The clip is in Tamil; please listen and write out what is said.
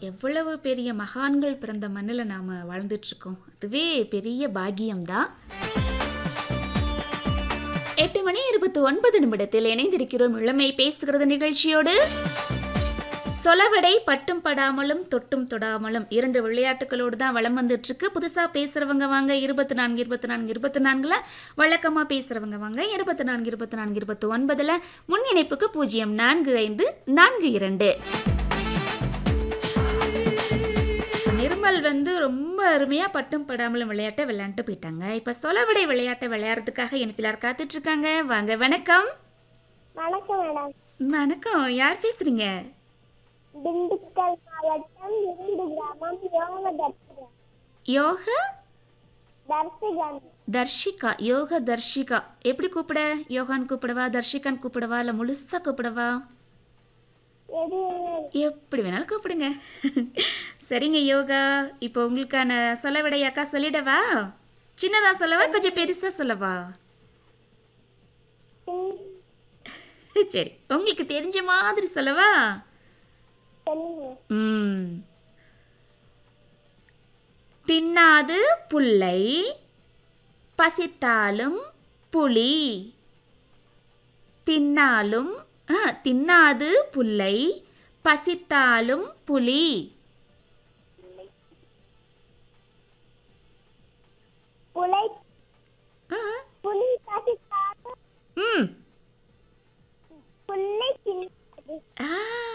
எவ்வளவு பெரிய மகான்கள் பிறந்த மண்ணில் நாம் வாழ்ந்துட்டுருக்கோம் அதுவே பெரிய பாக்கியம்தான் எட்டு மணி இருபத்தி ஒன்பது நிமிடத்தில் இணைந்திருக்கிறோம் இளமை பேசுகிறது நிகழ்ச்சியோடு சொலவடை பட்டும் படாமலும் தொட்டும் தொடாமலும் இரண்டு விளையாட்டுகளோடு தான் வளம் வந்துட்டு இருக்கு புதுசாக பேசுகிறவங்க வாங்க இருபத்தி நான்கு இருபத்தி நான்கு இருபத்தி நான்கில் வழக்கமாக பேசுகிறவங்க வாங்க இருபத்தி நான்கு இருபத்தி நான்கு இருபத்தி ஒன்பதில் முன் இணைப்புக்கு பூஜ்ஜியம் நான்கு ஐந்து நான்கு இரண்டு நிர்மல் வந்து ரொம்ப அருமையாக பட்டும் படாமலும் விளையாட்டை விளையாண்டு போயிட்டாங்க இப்போ சொலவடை விளையாட்டை விளையாடுறதுக்காக எனக்கு எல்லாரும் காத்துட்டு இருக்காங்க வாங்க வணக்கம் வணக்கம் மேடம் வணக்கம் யார் பேசுறீங்க திண்டுக்கல் மாவட்டம் விருது கிராமம் யோக தர்சிகா யோக தர்சிகன் தர்ஷிகா யோக தர்ஷிகா எப்படி கூப்பிட யோகான்னு கூப்பிடவா தர்ஷிகான்னு கூப்பிடவா இல்லை முழுசாக கூப்பிடவா எது எப்படி வேணாலும் கூப்பிடுங்க சரிங்க யோகா இப்போ உங்களுக்கான சொல்ல விடையாக்கா சொல்லிடவா சின்னதா சொல்லவா கொஞ்சம் பெருசா சொல்லவா சரி உங்களுக்கு தெரிஞ்ச மாதிரி சொல்லவா சொல்லுங்க ம் தின்னாது புல்லை பசித்தாலும் புலி தின்னாலும் ஆ, தின்னாது புல்லை பசித்தாலும் புலி